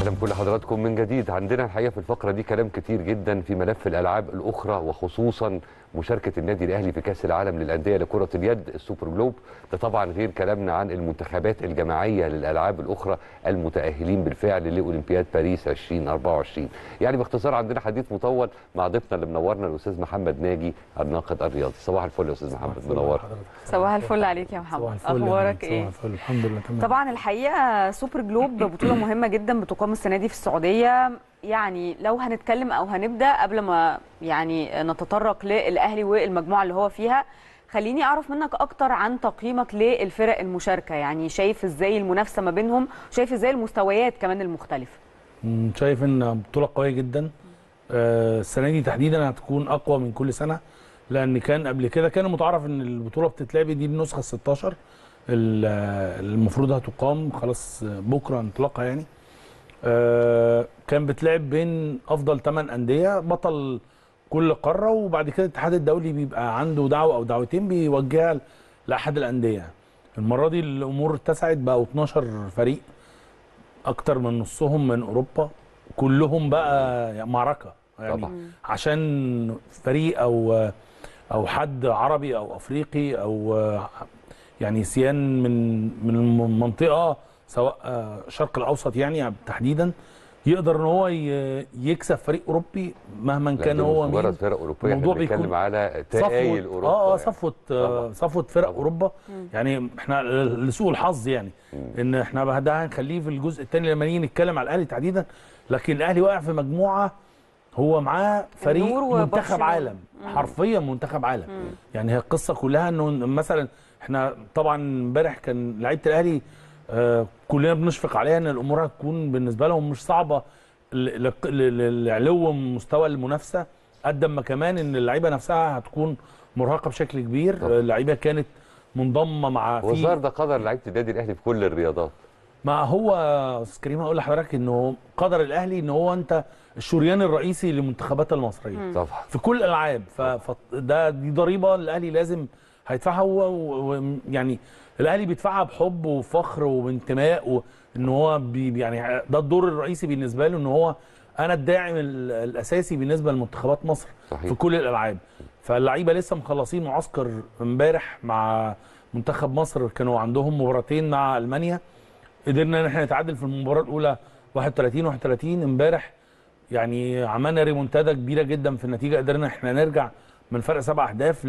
اهلا بكل حضراتكم من جديد عندنا الحقيقه في الفقره دي كلام كتير جدا في ملف الالعاب الاخرى وخصوصا مشاركه النادي الاهلي في كاس العالم للانديه لكره اليد السوبر جلوب ده طبعا غير كلامنا عن المنتخبات الجماعيه للالعاب الاخرى المتاهلين بالفعل لاولمبياد باريس 2024 يعني باختصار عندنا حديث مطول مع ضيفنا اللي منورنا الاستاذ محمد ناجي الناقد الرياضي صباح الفل يا استاذ محمد منور صباح الفل عليك يا محمد اخبارك ايه صباح الفل الحمد لله تمام طبعا الحقيقه سوبر جلوب بطوله مهمه جدا بتقام السنه دي في السعوديه يعني لو هنتكلم او هنبدا قبل ما يعني نتطرق للاهلي والمجموعه اللي هو فيها خليني اعرف منك اكتر عن تقييمك للفرق المشاركه يعني شايف ازاي المنافسه ما بينهم شايف ازاي المستويات كمان المختلفه مم، شايف ان بطوله قويه جدا آه، السنه دي تحديدا هتكون اقوى من كل سنه لان كان قبل كده كان متعارف ان البطوله بتتلعب دي النسخه ال 16 ال- آه، المفروض هتقام خلاص آه، بكره انطلاقها يعني آه، كان بتلعب بين افضل 8 انديه بطل كل قاره وبعد كده الاتحاد الدولي بيبقى عنده دعوه او دعوتين بيوجهها لاحد الانديه المره دي الامور اتسعت بقوا 12 فريق اكتر من نصهم من اوروبا كلهم بقى يعني معركه يعني طبعا. عشان فريق او او حد عربي او افريقي او يعني سيان من من المنطقه سواء الشرق الاوسط يعني تحديدا يقدر ان هو ي- يكسب فريق اوروبي مهما لا، كان دول هو مش مين مجرد فرق اوروبيه احنا الموضوع بنتكلم بيكون على تقايل اوروبا اه اه يعني. صفوه طبعاً. آه صفوه فرق طبعاً. اوروبا يعني احنا لسوء الحظ يعني ان احنا ده هنخليه في الجزء الثاني لما نيجي نتكلم على الاهلي تحديدا لكن الاهلي واقع في مجموعه هو معاه فريق النور منتخب وبرشلونة. عالم حرفيا منتخب عالم يعني هي القصه كلها انه مثلا احنا طبعا امبارح كان لعيبه الاهلي آه كلنا بنشفق عليها ان الامور هتكون بالنسبه لهم مش صعبه ل- ل- ل- لعلو مستوى المنافسه قد ما كمان ان اللعيبه نفسها هتكون مرهقه بشكل كبير طبعا. اللعيبه كانت منضمه مع والظاهر ده قدر لعيبه النادي الاهلي في كل الرياضات ما هو استاذ كريم هقول لحضرتك انه قدر الاهلي ان هو انت الشريان الرئيسي للمنتخبات المصريه طبعا في كل الالعاب فده دي ضريبه الاهلي لازم هيدفعها هو ويعني الاهلي بيدفعها بحب وفخر وبانتماء وان هو بي يعني ده الدور الرئيسي بالنسبه له ان هو انا الداعم ال- الاساسي بالنسبه لمنتخبات مصر صحيح. في كل الالعاب فاللعيبه لسه مخلصين معسكر امبارح مع منتخب مصر كانوا عندهم مباراتين مع المانيا قدرنا ان احنا نتعادل في المباراه الاولى 31 31 امبارح يعني عملنا ريمونتادا كبيره جدا في النتيجه قدرنا احنا نرجع من فرق سبع اهداف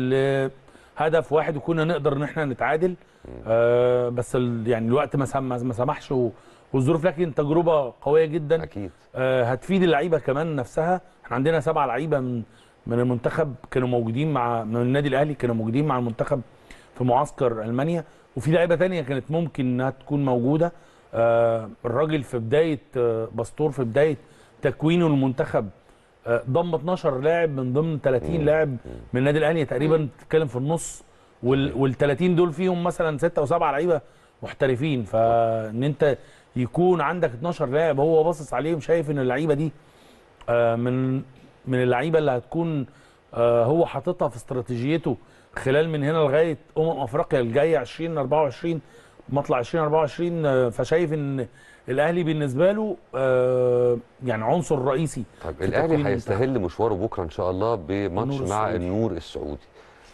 لهدف واحد وكنا نقدر ان احنا نتعادل آه بس ال- يعني الوقت ما سم- ما سمحش و- والظروف لكن تجربه قويه جدا اكيد آه، هتفيد اللعيبه كمان نفسها احنا عندنا سبع لعيبه من من المنتخب كانوا موجودين مع من النادي الاهلي كانوا موجودين مع المنتخب في معسكر المانيا وفي لعيبه تانية كانت ممكن انها تكون موجوده آه، الراجل في بدايه آه، باستور في بدايه تكوينه المنتخب آه، ضم 12 لاعب من ضمن 30 لاعب من النادي الاهلي تقريبا بتتكلم في النص وال وال 30 دول فيهم مثلا ستة او سبعة لعيبه محترفين فان انت يكون عندك 12 لاعب هو باصص عليهم شايف ان اللعيبه دي آه، من من اللعيبه اللي هتكون آه، هو حاططها في استراتيجيته خلال من هنا لغايه امم افريقيا الجايه 2024 مطلع 2024 آه، فشايف ان الاهلي بالنسبه له آه، يعني عنصر رئيسي طيب في الاهلي تكوين هيستهل مشواره بكره ان شاء الله بماتش النور مع السعودي. النور السعودي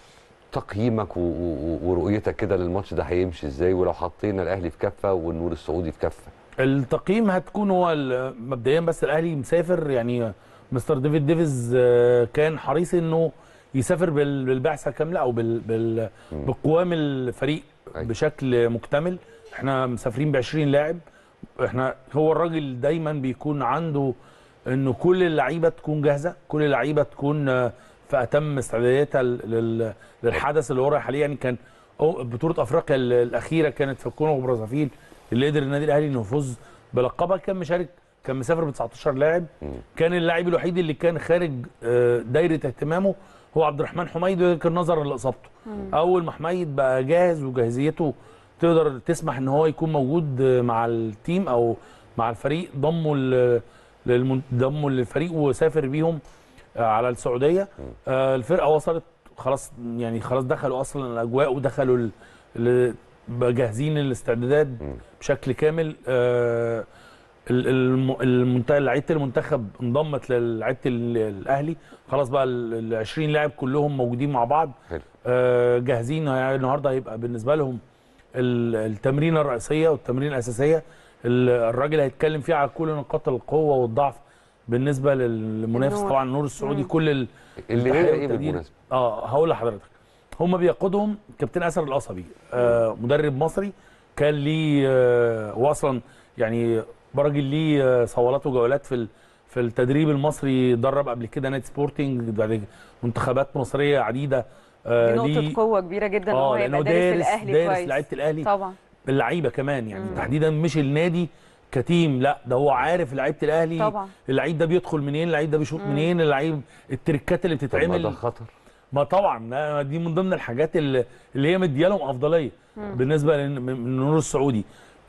تقييمك و- و- ورؤيتك كده للماتش ده هيمشي ازاي ولو حطينا الاهلي في كفه والنور السعودي في كفه التقييم هتكون هو ال- مبدئيا بس الاهلي مسافر يعني مستر ديفيد ديفيز آه، كان حريص انه يسافر بال- بالبعثه كامله او بال بال بقوام الفريق أيوة. بشكل مكتمل احنا مسافرين ب 20 لاعب احنا هو الراجل دايما بيكون عنده انه كل اللعيبه تكون جاهزه كل اللعيبه تكون آه، في اتم استعداداتها لل- لل- للحدث اللي هو رايح عليه يعني كان أو- بطوله افريقيا ال- الاخيره كانت في الكونغو برازافيل اللي قدر النادي الاهلي انه يفوز بلقبها كان مشارك كان مسافر ب 19 لاعب كان اللاعب الوحيد اللي كان خارج آه، دايره اهتمامه هو عبد الرحمن حميد وكان نظرا لاصابته اول ما حميد بقى جاهز وجاهزيته تقدر تسمح ان هو يكون موجود آه، مع التيم او مع الفريق ضمه ل- للمن- ضمه للفريق وسافر بيهم آه، على السعوديه آه، الفرقه وصلت خلاص يعني خلاص دخلوا اصلا الاجواء ودخلوا ال- ال- بقى جاهزين للاستعدادات بشكل كامل آه، ال- الم- المنت- لعيبه المنتخب انضمت للعيبه ال- الاهلي خلاص بقى ال 20 لاعب كلهم موجودين مع بعض حلو. آه، جاهزين يعني النهارده هيبقى بالنسبه لهم ال- التمرينه الرئيسيه والتمرين الاساسيه ال- الراجل هيتكلم فيها على كل نقاط القوه والضعف بالنسبه للمنافس النور. طبعا النور السعودي مم. كل ال- اللي هي التحية ايه والتقدير. بالمناسبه اه هقول لحضرتك هم بيقودهم كابتن اسر القصبي آه مدرب مصري كان ليه آه واصلا يعني راجل ليه آه صولات وجولات في ال- في التدريب المصري درب قبل كده نادي سبورتنج بعد منتخبات مصريه عديده دي آه نقطه ليه قوه كبيره جدا ان هو اه يبقى لانه دارس دارس الاهلي دارس كويس لعيبه الاهلي طبعا اللعيبه كمان يعني مم. تحديدا مش النادي كتيم لا ده هو عارف لعيبه الاهلي طبعا اللعيب ده بيدخل منين اللعيب ده بيشوط مم. منين اللعيب التريكات اللي طب ما بتتعمل ده خطر ما طبعا ده- دي من ضمن الحاجات اللي, اللي هي مديه لهم افضليه مم. بالنسبه لل- من النور السعودي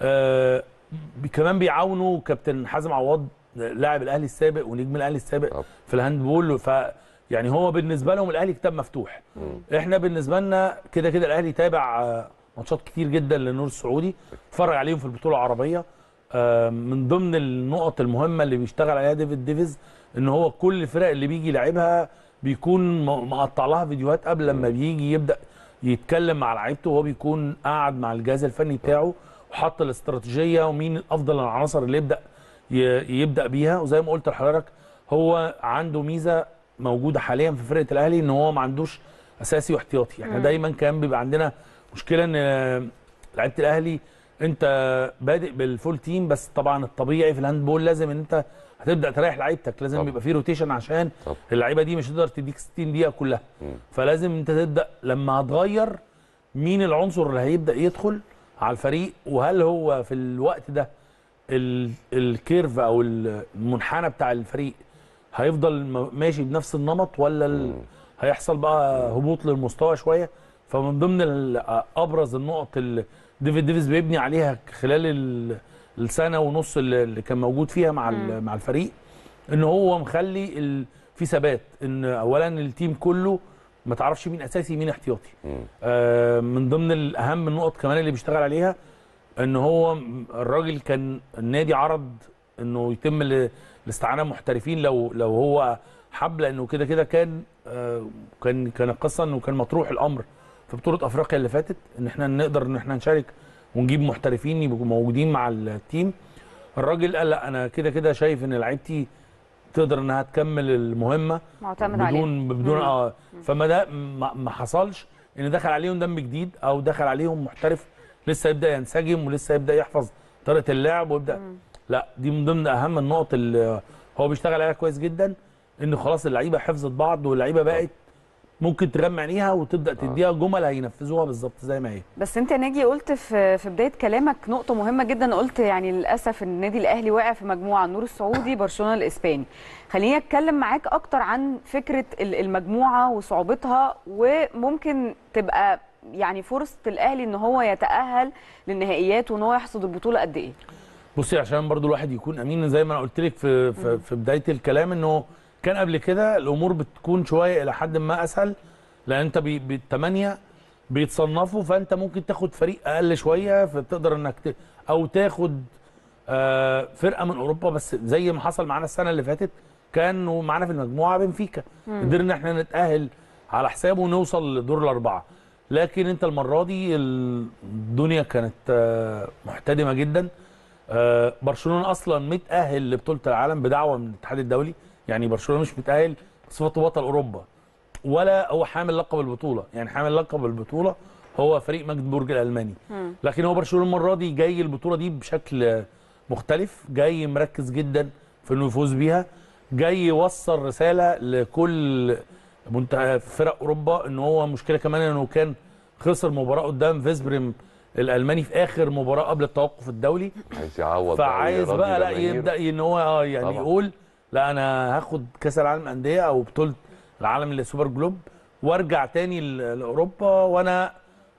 آه بي- كمان بيعاونوا كابتن حازم عواد لاعب الاهلي السابق ونجم الاهلي السابق طب. في الهاندبول ف يعني هو بالنسبه لهم الاهلي كتاب مفتوح مم. احنا بالنسبه لنا كده كده الاهلي تابع آه، ماتشات كتير جدا للنور السعودي اتفرج عليهم في البطوله العربيه آه، من ضمن النقط المهمه اللي بيشتغل عليها ديفيد ديفيز ان هو كل الفرق اللي بيجي يلعبها بيكون م- مقطع لها فيديوهات قبل لما بيجي يبدا يتكلم مع لعيبته وهو بيكون قاعد مع الجهاز الفني بتاعه وحط الاستراتيجيه ومين افضل العناصر اللي يبدا ي- يبدا بيها وزي ما قلت لحضرتك هو عنده ميزه موجوده حاليا في فرقه الاهلي ان هو ما عندوش اساسي واحتياطي احنا مم. دايما كان بيبقى عندنا مشكله ان آه، لعيبه الاهلي انت بادئ بالفول تيم بس طبعا الطبيعي في الهاندبول لازم ان انت هتبدا تريح لعيبتك لازم طبعا. يبقى في روتيشن عشان طبعا. اللعيبه دي مش هتقدر تديك 60 دقيقه كلها مم. فلازم انت تبدا لما هتغير مين العنصر اللي هيبدا يدخل على الفريق وهل هو في الوقت ده ال- الكيرف او المنحنى بتاع الفريق هيفضل م- ماشي بنفس النمط ولا ال... مم. هيحصل بقى هبوط للمستوى شويه فمن ضمن ال- ابرز النقط اللي ديفيد ديفيز بيبني عليها خلال ال- السنه ونص اللي اللي كان موجود فيها مع ال- مع الفريق ان هو مخلي ال... في ثبات ان اولا التيم كله ما تعرفش مين اساسي مين احتياطي مم. آه، من ضمن الاهم النقط كمان اللي بيشتغل عليها ان هو م- الراجل كان النادي عرض انه يتم ال- الاستعانه بمحترفين لو لو هو حب لانه كده كده كان آه، كان كان القصه انه كان مطروح الامر في بطوله افريقيا اللي فاتت ان احنا نقدر ان احنا نشارك ونجيب محترفين يبقوا موجودين مع التيم الراجل قال لا انا كده كده شايف ان لعيبتي تقدر انها تكمل المهمه معتمد عليه بدون بدون مم. اه فما ده ما, ما حصلش ان دخل عليهم دم جديد او دخل عليهم محترف لسه يبدا ينسجم ولسه يبدا يحفظ طريقه اللعب ويبدا مم. لا دي من ضمن اهم النقط اللي هو بيشتغل عليها كويس جدا ان خلاص اللعيبه حفظت بعض واللعيبه بقت ممكن تغمى عينيها وتبدا تديها جمل هينفذوها بالظبط زي ما هي بس انت يا ناجي قلت في في بدايه كلامك نقطه مهمه جدا قلت يعني للاسف النادي الاهلي واقع في مجموعه النور السعودي برشلونه الاسباني خليني اتكلم معاك اكتر عن فكره ال- المجموعه وصعوبتها وممكن تبقى يعني فرصه الاهلي ان هو يتاهل للنهائيات وان هو يحصد البطوله قد ايه بصي عشان برضو الواحد يكون امين زي ما انا قلت لك في في, في بدايه الكلام انه كان قبل كده الامور بتكون شويه الى حد ما اسهل لان انت بي- بالثمانيه بيتصنفوا فانت ممكن تاخد فريق اقل شويه فتقدر انك ت... او تاخد آه، فرقه من اوروبا بس زي ما حصل معانا السنه اللي فاتت كانوا معانا في المجموعه بنفيكا قدرنا احنا نتاهل على حسابه ونوصل لدور الاربعه لكن انت المره دي الدنيا كانت آه، محتدمه جدا آه، برشلونه اصلا متاهل لبطوله العالم بدعوه من الاتحاد الدولي يعني برشلونه مش متاهل بصفته بطل اوروبا ولا هو حامل لقب البطوله يعني حامل لقب البطوله هو فريق ماجدبورج الالماني مم. لكن هو برشلونه المره دي جاي البطوله دي بشكل مختلف جاي مركز جدا في انه يفوز بيها جاي يوصل رساله لكل منتهى فرق اوروبا ان هو مشكله كمان انه كان خسر مباراه قدام فيسبريم الالماني في اخر مباراه قبل التوقف الدولي عايز يعوض بقى فعايز ويرضي بقى لا جماهير. يبدا ان هو آه يعني طبعا. يقول لا انا هاخد كاس العالم انديه او بطوله العالم للسوبر جلوب وارجع تاني ل- لاوروبا وانا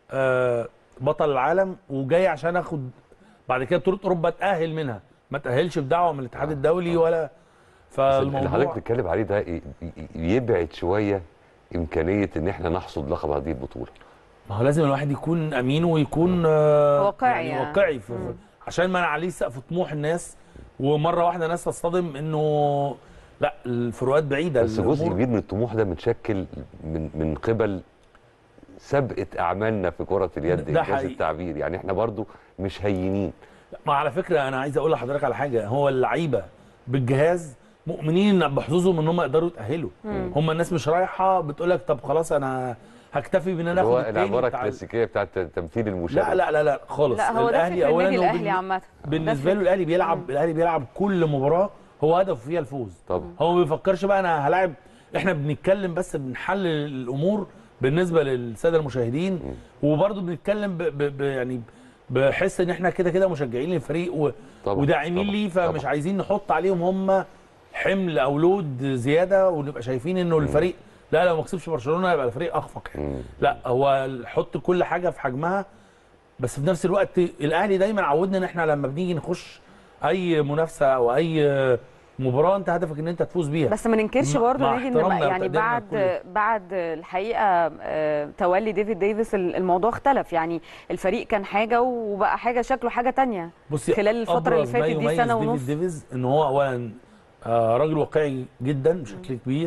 آه، بطل العالم وجاي عشان اخد بعد كده بطوله اوروبا اتاهل منها ما تاهلش بدعوه من الاتحاد آه، الدولي آه. ولا بس اللي حضرتك فالموضوع بتتكلم عليه ده ي- ي- يبعد شويه امكانيه ان احنا نحصد لقب هذه البطوله ما هو لازم الواحد يكون امين ويكون آه، واقعي يعني يعني. واقعي في مم. عشان ما نعليش سقف طموح الناس ومره واحده ناس تصطدم انه لا الفروقات بعيده بس جزء الأمور- كبير من الطموح ده متشكل من من قبل سابقه اعمالنا في كره اليد ده انجاز حقيقي. التعبير يعني احنا برضو مش هينين ما على فكره انا عايز اقول لحضرتك على حاجه هو اللعيبه بالجهاز مؤمنين بحظوظهم ان هم يقدروا يتاهلوا هم الناس مش رايحه بتقول لك طب خلاص انا هكتفي بان انا اللي هو اخد التاني العباره بتاع- الكلاسيكيه بتاعت تمثيل المشارك لا لا لا لا خالص لا هو ده فكر النادي هو الاهلي بالن- عامه بالنسبه ده له الاهلي بيلعب الاهلي بيلعب كل مباراه هو هدفه فيها الفوز طبعا هو ما بيفكرش بقى انا هلاعب احنا بنتكلم بس بنحلل الامور بالنسبه للساده المشاهدين وبرضه بنتكلم ب ب ب يعني بحس ان احنا كده كده مشجعين للفريق و طبعا وداعمين طبعاً، ليه فمش طبعاً. عايزين نحط عليهم هم حمل او لود زياده ونبقى شايفين انه الفريق لا لو ما كسبش برشلونه يبقى الفريق اخفق يعني مم. لا هو حط كل حاجه في حجمها بس في نفس الوقت الاهلي دايما عودنا ان احنا لما بنيجي نخش اي منافسه او اي مباراه انت هدفك ان انت تفوز بيها بس ما ننكرش مع- برضه مع نيجي ان احترامنا يعني وتقديرنا بعد لكل- بعد الحقيقه آه، تولي ديفيد ديفيس ال- الموضوع اختلف يعني الفريق كان حاجه وبقى حاجه شكله حاجه تانية بصي خلال الفترة اللي أبرز ما فاتت دي يميز سنة ديفيد ونص. ديفيز ان هو اولا آه راجل واقعي جدا بشكل كبير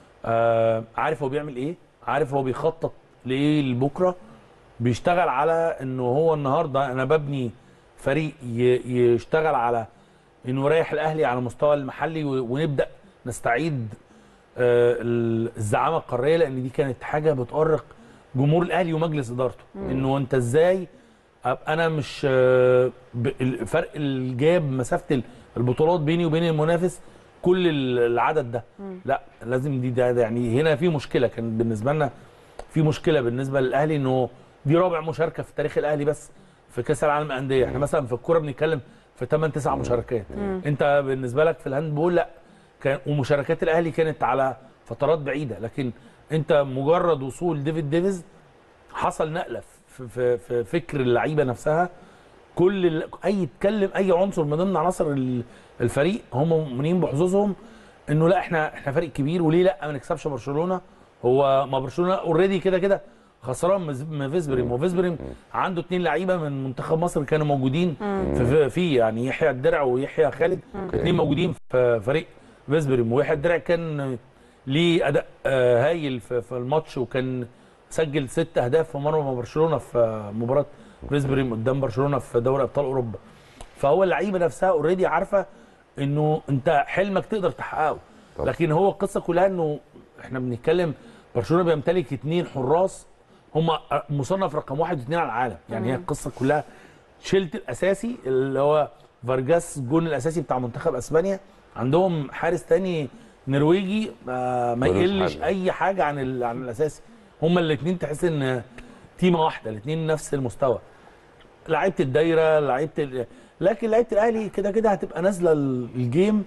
آه عارف هو بيعمل ايه عارف هو بيخطط لايه لبكره بيشتغل على انه هو النهارده انا ببني فريق ي- يشتغل على انه يريح الاهلي على المستوى المحلي و- ونبدا نستعيد آه، الزعامه القاريه لان دي كانت حاجه بتؤرق جمهور الاهلي ومجلس ادارته انه انت ازاي ابقى انا مش آه، ب- الفرق الجاب مسافه ال- البطولات بيني وبين المنافس كل ال- العدد ده لا لازم دي ده ده يعني هنا في مشكله كان بالنسبه لنا في مشكله بالنسبه للاهلي انه دي رابع مشاركه في تاريخ الاهلي بس في كاس العالم للانديه احنا مثلا في الكوره بنتكلم في 8 9 مشاركات انت بالنسبه لك في الهاندبول لا كان ومشاركات الاهلي كانت على فترات بعيده لكن انت مجرد وصول ديفيد ديفيز حصل نقله في, في, في فكر اللعيبه نفسها كل ال- اي يتكلم اي عنصر من ضمن عناصر ال- الفريق هم مؤمنين بحظوظهم انه لا احنا احنا فريق كبير وليه لا ما نكسبش برشلونه هو ما برشلونه اوريدي كده كده خسران من- من فيسبريم وفيسبريم عنده اتنين لعيبه من منتخب مصر كانوا موجودين في, في, في يعني يحيى الدرع ويحيى خالد اتنين موجودين في فريق فيسبريم ويحيى الدرع كان ليه اداء آه، هايل في, في الماتش وكان سجل ست اهداف في مرمى برشلونه في مباراه فيسبريم قدام برشلونه في دوري ابطال اوروبا فهو اللعيبه نفسها اوريدي عارفه انه انت حلمك تقدر تحققه طبعا. لكن هو القصه كلها انه احنا بنتكلم برشلونه بيمتلك اثنين حراس هم مصنف رقم واحد واثنين على العالم يعني هي القصه كلها شلت الاساسي اللي هو فارجاس الجون الاساسي بتاع منتخب اسبانيا عندهم حارس تاني نرويجي آه، ما ملوش يقلش حل. اي حاجه عن ال- عن الاساسي هما الاثنين تحس ان تيمه واحده الاثنين نفس المستوى لعيبه الدايره لعيبه ال... لكن لعيبه الاهلي كده كده هتبقى نازله ال- الجيم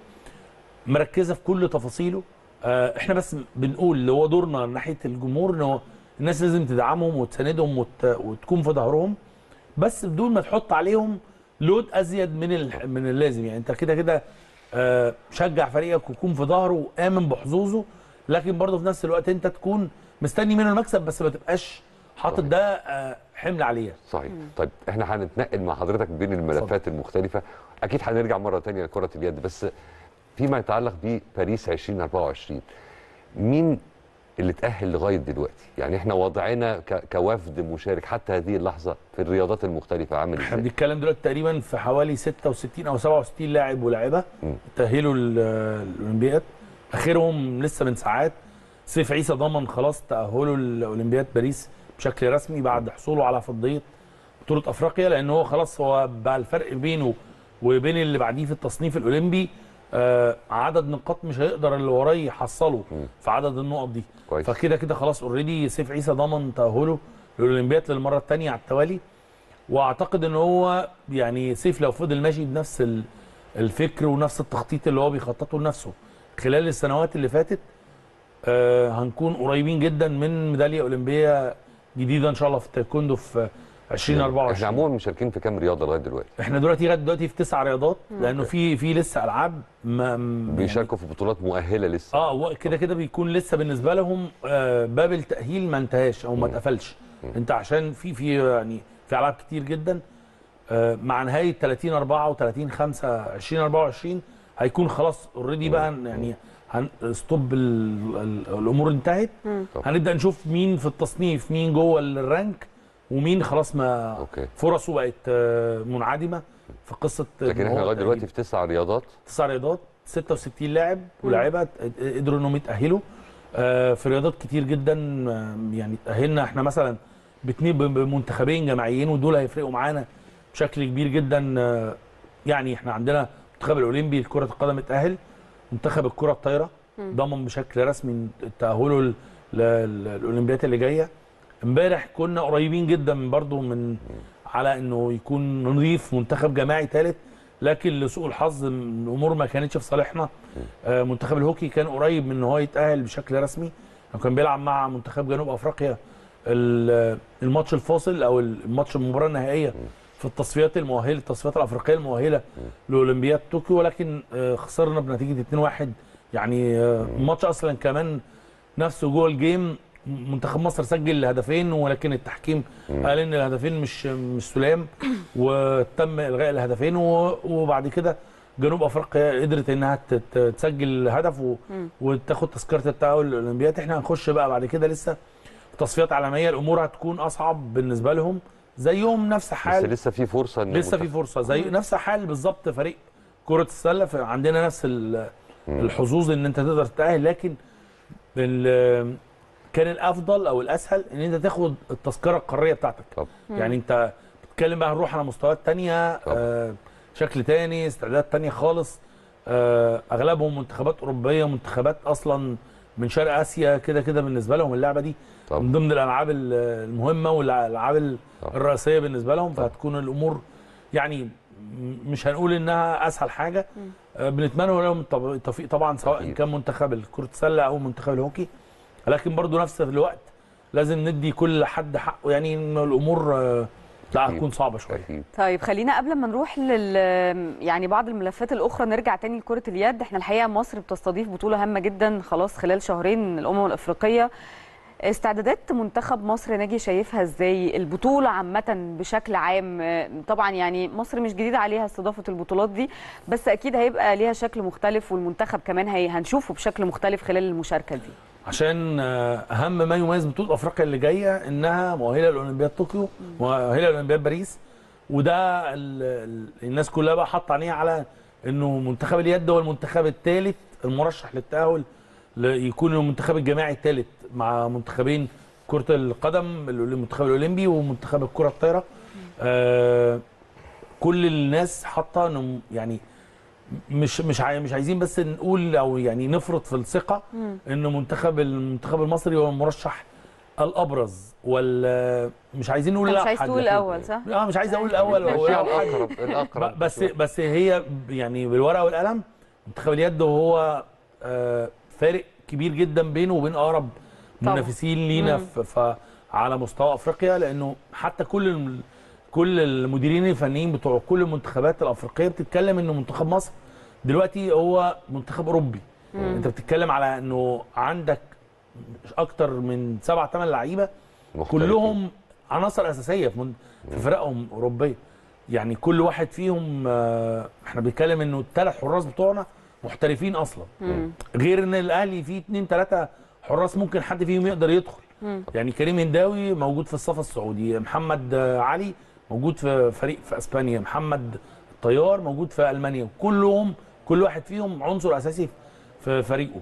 مركزه في كل تفاصيله آه، احنا بس بنقول اللي هو دورنا ناحيه الجمهور انه الناس لازم تدعمهم وتساندهم وت... وتكون في ظهرهم بس بدون ما تحط عليهم لود ازيد من ال... من اللازم يعني انت كده كده آه، شجع فريقك وكون في ظهره وامن بحظوظه لكن برضه في نفس الوقت انت تكون مستني منه المكسب بس ما تبقاش حاطط صحيح. ده آه، حمل عليه صحيح طيب احنا هنتنقل مع حضرتك بين الملفات المختلفه اكيد هنرجع مره تانية لكره اليد بس فيما يتعلق بباريس 2024 مين اللي تأهل لغايه دلوقتي يعني احنا وضعنا ك- كوفد مشارك حتى هذه اللحظه في الرياضات المختلفه عامل احنا ازاي بنتكلم دلوقتي تقريبا في حوالي 66 او 67 لاعب ولاعبه مم. تاهلوا ال- الاولمبياد اخرهم لسه من ساعات سيف عيسى ضمن خلاص تاهله الاولمبياد باريس بشكل رسمي بعد حصوله على فضيه بطوله افريقيا لان هو خلاص هو بقى الفرق بينه وبين اللي بعديه في التصنيف الاولمبي آه عدد نقاط مش هيقدر اللي وراه يحصله في عدد النقط دي كويس. فكده كده خلاص اوريدي سيف عيسى ضمن تاهله للاولمبياد للمره الثانيه على التوالي واعتقد ان هو يعني سيف لو فضل ماشي بنفس ال- الفكر ونفس التخطيط اللي هو بيخططه لنفسه خلال السنوات اللي فاتت آه هنكون قريبين جدا من ميداليه اولمبيه جديده ان شاء الله في التايكوندو في 2024 احنا عموما مشاركين في كام رياضه لغايه دلوقتي احنا دلوقتي لغايه دلوقتي في تسع رياضات لانه في في لسه العاب ما م- بيشاركوا في بطولات مؤهله لسه اه هو كده كده بيكون لسه بالنسبه لهم آه باب التاهيل ما انتهاش او ما مم. اتقفلش انت عشان في في يعني في العاب كتير جدا آه، مع نهايه 30 4 و30 5 2024 هيكون خلاص اوريدي بقى يعني هنستوب الامور انتهت طب. هنبدا نشوف مين في التصنيف مين جوه الرانك ومين خلاص ما اوكي فرصه بقت آه، منعدمه في قصه لكن إن احنا هو لغايه دلوقتي تأهيل. في تسع رياضات تسع رياضات 66 لاعب ولاعيبه قدروا انهم يتاهلوا آه، في رياضات كتير جدا آه، يعني تاهلنا احنا مثلا باتنين بمنتخبين جماعيين ودول هيفرقوا معانا بشكل كبير جدا آه، يعني احنا عندنا المنتخب الاولمبي لكره القدم اتاهل منتخب الكره الطايره ضمن بشكل رسمي تاهله ل- ل- للاولمبيات اللي جايه امبارح كنا قريبين جدا برضو من على انه يكون نضيف منتخب جماعي ثالث لكن لسوء الحظ الامور ما كانتش في صالحنا آه، منتخب الهوكي كان قريب من ان هو يتاهل بشكل رسمي وكان بيلعب مع منتخب جنوب افريقيا ال- الماتش الفاصل او الماتش المباراه النهائيه في التصفيات المؤهله التصفيات الافريقيه المؤهله لاولمبياد طوكيو ولكن آه، خسرنا بنتيجه 2-1 يعني آه، الماتش اصلا كمان نفسه جوه الجيم منتخب مصر سجل هدفين ولكن التحكيم قال ان الهدفين مش مش سلام وتم الغاء الهدفين و- وبعد كده جنوب افريقيا قدرت انها ت- ت- تسجل هدف و- وتاخد تذكره التاهل للاولمبياد احنا هنخش بقى بعد كده لسه تصفيات عالميه الامور هتكون اصعب بالنسبه لهم زيهم نفس بس حال لسه في فرصه ان لسه في المنتخب- فرصه زي نفس حال بالظبط فريق كره السله فعندنا نفس ال- الحظوظ ان انت تقدر تتاهل لكن ال- كان الافضل او الاسهل ان انت تاخد التذكره القاريه بتاعتك طب. يعني انت بتتكلم بقى هنروح على مستويات تانية آه شكل تاني استعدادات تانية خالص آه اغلبهم منتخبات اوروبيه منتخبات اصلا من شرق اسيا كده كده بالنسبه لهم اللعبه دي طب. من ضمن الالعاب ال- المهمه والالعاب ال- طب. الرئيسيه بالنسبه لهم فهتكون الامور يعني م- مش هنقول انها اسهل حاجه آه، بنتمنى لهم الطب- التوفيق طبعا سواء أكيد. كان منتخب كره السله او منتخب الهوكي لكن برضو نفس الوقت لازم ندي كل حد حقه يعني ان الامور آه، لا أكيد. هتكون صعبه شويه اكيد طيب خلينا قبل ما نروح لل يعني بعض الملفات الاخرى نرجع تاني لكره اليد احنا الحقيقه مصر بتستضيف بطوله هامه جدا خلاص خلال شهرين الامم الافريقيه استعدادات منتخب مصر ناجي شايفها ازاي البطوله عامه بشكل عام آه، طبعا يعني مصر مش جديده عليها استضافه البطولات دي بس اكيد هيبقى ليها شكل مختلف والمنتخب كمان هي هنشوفه بشكل مختلف خلال المشاركه دي عشان آه، اهم ما يميز بطوله افريقيا اللي جايه انها مؤهله لاولمبياد طوكيو مؤهله لاولمبياد باريس وده ال- ال- الناس كلها بقى حاطه عينيها على انه منتخب اليد هو المنتخب الثالث المرشح للتاهل ل- يكون المنتخب الجماعي الثالث مع منتخبين كره القدم المنتخب الاولمبي ومنتخب الكره الطايره آه كل الناس حاطه انه يعني مش مش عاي- مش عايزين بس نقول او يعني نفرط في الثقه ان منتخب المنتخب المصري هو المرشح الابرز ولا مش عايزين نقول أنت لا مش عايز حد تقول فيه. الاول صح؟ اه مش عايز اقول الاول او ماشي أو على حد. الاقرب الاقرب ب- بس بس هي يعني بالورقه والقلم منتخب اليد هو آه، فارق كبير جدا بينه وبين اقرب طبعا. منافسين لينا ف- ف- على مستوى افريقيا لانه حتى كل الم- كل المديرين الفنيين بتوع كل المنتخبات الافريقيه بتتكلم انه منتخب مصر دلوقتي هو منتخب اوروبي انت بتتكلم على انه عندك اكتر من سبع ثمان لعيبه مختلفين. كلهم عناصر اساسيه في من- في فرقهم اوروبيه يعني كل واحد فيهم آه، احنا بنتكلم انه الثلاث حراس بتوعنا محترفين اصلا غير ان الاهلي فيه اثنين ثلاثه حراس ممكن حد فيهم يقدر يدخل يعني كريم هنداوي موجود في الصف السعودي محمد آه، علي موجود في فريق في اسبانيا محمد الطيار موجود في المانيا كلهم كل واحد فيهم عنصر اساسي في فريقه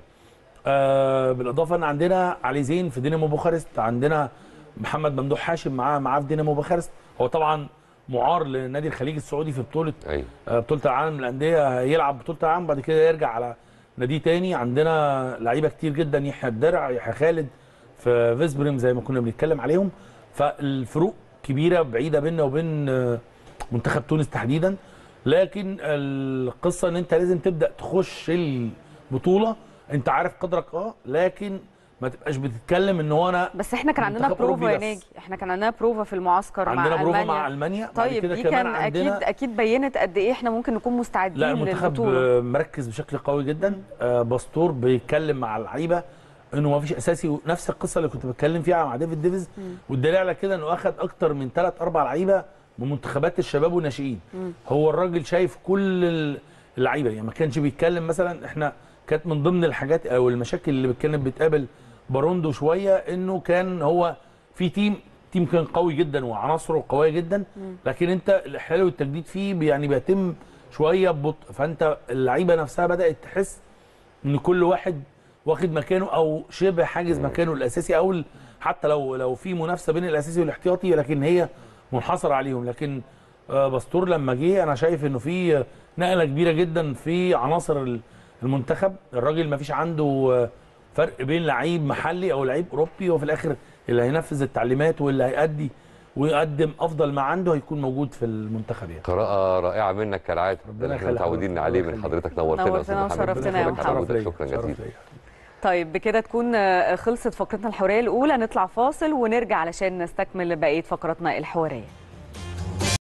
آه بالاضافه ان عندنا علي زين في دينامو بوخارست عندنا محمد ممدوح هاشم معاه معاه في دينامو بوخارست هو طبعا معار لنادي الخليج السعودي في بطوله ايوه آه، بطوله العالم للانديه هيلعب بطوله العالم بعد كده يرجع على نادي تاني عندنا لعيبه كتير جدا يحيى الدرع يحيى خالد في فيسبريم زي ما كنا بنتكلم عليهم فالفروق كبيره بعيده بيننا وبين آه، منتخب تونس تحديدا لكن القصه ان انت لازم تبدا تخش البطوله انت عارف قدرك اه لكن ما تبقاش بتتكلم ان هو انا بس احنا كان عندنا منتخب بروفا يا أوروبي بس. ناجي احنا كان عندنا بروفا في المعسكر عندنا مع بروفا المانيا مع المانيا بعد طيب كده دي كمان كان اكيد عندنا اكيد بينت قد ايه احنا ممكن نكون مستعدين لا المنتخب للبطوله آه، مركز بشكل قوي جدا آه، باستور بيتكلم مع اللعيبه انه ما فيش اساسي نفس القصه اللي كنت بتكلم فيها مع ديفيد ديفيز والدليل على كده انه اخذ اكتر من ثلاث اربع لعيبه من منتخبات الشباب والناشئين هو الراجل شايف كل ال- اللعيبه يعني ما كانش بيتكلم مثلا احنا كانت من ضمن الحاجات او المشاكل اللي كانت بتقابل باروندو شويه انه كان هو في تيم تيم كان قوي جدا وعناصره قويه جدا لكن انت الاحلال والتجديد فيه يعني بيتم شويه ببطء فانت اللعيبه نفسها بدات تحس ان كل واحد واخد مكانه او شبه حاجز مكانه الاساسي او ال- حتى لو لو في منافسه بين الاساسي والاحتياطي لكن هي منحصره عليهم لكن آه، باستور لما جه انا شايف انه في آه، نقله كبيره جدا في عناصر ال- المنتخب الراجل ما فيش عنده آه، فرق بين لعيب محلي او لعيب اوروبي وفي الاخر اللي هينفذ التعليمات واللي هيأدي ويقدم افضل ما عنده هيكون موجود في المنتخب يعني قراءة رائعة منك كالعادة ربنا ده اللي احنا يخليك. متعودين عليه من ربنا حضرتك نورتنا يا أستاذ نورتنا محمد. وشرفتنا يا بشكرك على محمد. وجودك. شكرا شرف جزيلا ليا. طيب بكده تكون آه، خلصت فقرتنا الحواريه الاولى نطلع فاصل ونرجع علشان نستكمل بقيه فقراتنا الحواريه